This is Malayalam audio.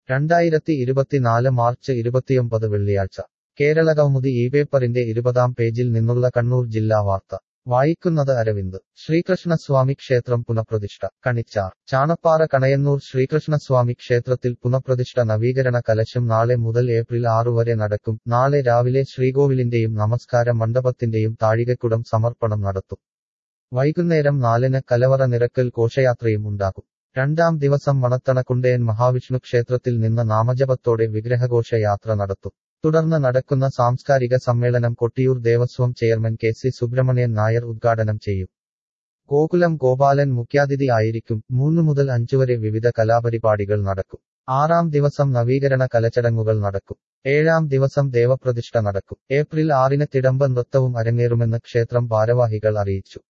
രണ്ടായിരത്തി ഇരുപത്തിനാല് മാർച്ച് ഇരുപത്തിയൊമ്പത് വെള്ളിയാഴ്ച കേരളകൗമുദി ഈ പേപ്പറിന്റെ ഇരുപതാം പേജിൽ നിന്നുള്ള കണ്ണൂർ ജില്ലാ വാർത്ത വായിക്കുന്നത് അരവിന്ദ് ശ്രീകൃഷ്ണസ്വാമി ക്ഷേത്രം പുനഃപ്രതിഷ്ഠ കണിച്ചാർ ചാണപ്പാറ കണയന്നൂർ ശ്രീകൃഷ്ണസ്വാമി ക്ഷേത്രത്തിൽ പുനഃപ്രതിഷ്ഠ നവീകരണ കലശം നാളെ മുതൽ ഏപ്രിൽ ആറു വരെ നടക്കും നാളെ രാവിലെ ശ്രീകോവിലിന്റെയും നമസ്കാര മണ്ഡപത്തിന്റെയും താഴികക്കുടം സമർപ്പണം നടത്തും വൈകുന്നേരം നാലിന് കലവറ നിരക്കൽ ഘോഷയാത്രയും ഉണ്ടാകും രണ്ടാം ദിവസം മണത്തണക്കുണ്ടയൻ മഹാവിഷ്ണു ക്ഷേത്രത്തിൽ നിന്ന് നാമജപത്തോടെ വിഗ്രഹഘോഷ യാത്ര നടത്തും തുടർന്ന് നടക്കുന്ന സാംസ്കാരിക സമ്മേളനം Kottiyoor Devaswom chairman K C Subramanian Nair ഉദ്ഘാടനം ചെയ്യും ഗോകുലം ഗോപാലൻ മുഖ്യാതിഥി ആയിരിക്കും മൂന്നു മുതൽ അഞ്ചുവരെ വിവിധ കലാപരിപാടികൾ നടക്കും ആറാം ദിവസം നവീകരണ കലചടങ്ങുകൾ നടക്കും ഏഴാം ദിവസം ദേവപ്രതിഷ്ഠ നടക്കും ഏപ്രിൽ ആറിന് തിടമ്പ നൃത്തവും അരങ്ങേറുമെന്ന് ക്ഷേത്രം ഭാരവാഹികൾ അറിയിച്ചു